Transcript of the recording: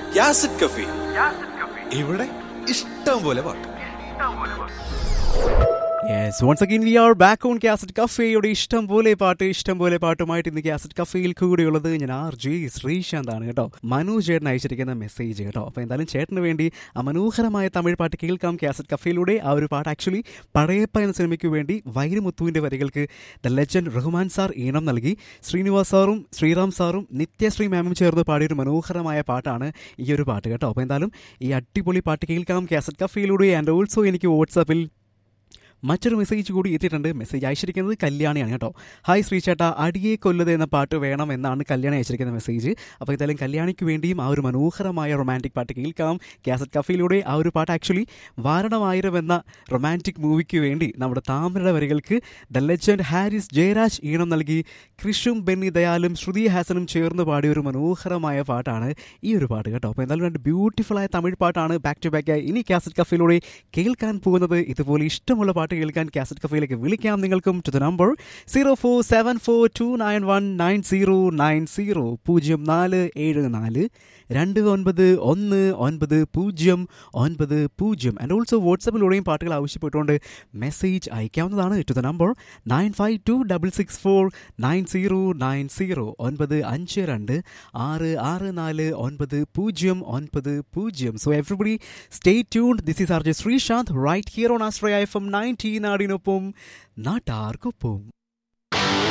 യാസിഡ് കഫി ഇവിടെ ഇഷ്ടം പോലെ പാട്ട് yes once again we are back on cassette കഫേയുടെ ഇഷ്ടം പോലെ പാട്ട് ഇഷ്ടം പോലെ പാട്ടുമായിട്ട് ഇന്ന് കാസറ്റ് കഫേയിൽ കൂടെയുള്ളത് ഞാൻ ആർ ജെ ശ്രീശാന്ത് ആണ് കേട്ടോ മനു ചേട്ടൻ അയച്ചിരിക്കുന്ന മെസ്സേജ് കേട്ടോ അപ്പോൾ എന്തായാലും ചേട്ടന് വേണ്ടി ആ മനോഹരമായ തമിഴ് പാട്ട് കേൾക്കാം കാസറ്റ് കഫേയിലൂടെ ആ ഒരു പാട്ട് ആക്ച്വലി പടയപ്പ എന്ന സിനിമയ്ക്ക് വേണ്ടി വൈരമുത്തുവിൻ്റെ വരികൾക്ക് ദ ലെജൻഡ് റഹ്മാൻ സാർ ഈണം നൽകി ശ്രീനിവാസ് സാറും ശ്രീറാം സാറും നിത്യശ്രീ മാമും ചേർന്ന് പാടിയൊരു മനോഹരമായ പാട്ടാണ് ഈ ഒരു പാട്ട് കേട്ടോ അപ്പോൾ എന്തായാലും ഈ അടിപൊളി പാട്ട് കേൾക്കാം കാസറ്റ് കഫേയിലൂടെ ആൻഡ് ഓൾസോ എനിക്ക് വാട്സാപ്പിൽ മറ്റൊരു മെസ്സേജ് കൂടി എത്തിയിട്ടുണ്ട് മെസ്സേജ് അയച്ചിരിക്കുന്നത് കല്യാണിയാണ് കേട്ടോ ഹായ് ശ്രീചേട്ട അടിയെ കൊല്ലത് എന്ന പാട്ട് വേണം എന്നാണ് കല്യാണി അയച്ചിരിക്കുന്ന മെസ്സേജ് അപ്പോൾ എന്തായാലും കല്യാണിക്ക് വേണ്ടിയും ആ ഒരു മനോഹരമായ റൊമാൻറ്റിക് പാട്ട് കേൾക്കാം കാസറ്റ് കഫയിലൂടെ ആ ഒരു പാട്ട് ആക്ച്വലി വാരണമായിരം എന്ന റൊമാൻറ്റിക് മൂവിക്ക് വേണ്ടി നമ്മുടെ താമരയുടെ വരികൾക്ക് ദ ലെജൻഡ് ഹാരിസ് ജയരാജ് ഈണം നൽകി കൃഷും ബെന്നി ദയാലും ശ്രുതി ഹാസനും ചേർന്ന് പാടിയ ഒരു മനോഹരമായ പാട്ടാണ് ഈ ഒരു പാട്ട് കേട്ടോ അപ്പോൾ എന്തായാലും രണ്ട് ബ്യൂട്ടിഫുൾ ആയ തമിഴ് പാട്ടാണ് ബാക്ക് ടു ബാക്ക് ഇനി കാസറ്റ് കഫയിലൂടെ കേൾക്കാൻ പോകുന്നത് ഇതുപോലെ ഇഷ്ടമുള്ള പാട്ട് കേൾക്കാൻ കാസറ്റ് കഫയിലേക്ക് വിളിക്കാം നിങ്ങൾക്കും to the number zero four seven four two nine one nine zero nine zero പൂജ്യം നാല് ഏഴ് നാല് രണ്ട് ഒൻപത് ഒന്ന് ഒൻപത് പൂജ്യം ഒൻപത് പൂജ്യം ആൻഡ് ഓൾസോ വാട്സപ്പിലൂടെയും പാട്ടുകൾ ആവശ്യപ്പെട്ടുകൊണ്ട് മെസ്സേജ് അയക്കാവുന്നതാണ് to the number nine five two double six four nine zero nine zero ഒൻപത് അഞ്ച് രണ്ട് ആറ് ആറ് നാല് ഒൻപത് പൂജ്യം ഒൻപത് പൂജ്യം so everybody stay tuned this is R J Sreesanth right here on ആസ്ട്രയ എഫ് എം നയൻറ്റീൻ നാടിനൊപ്പം നാട്ടാർക്കൊപ്പം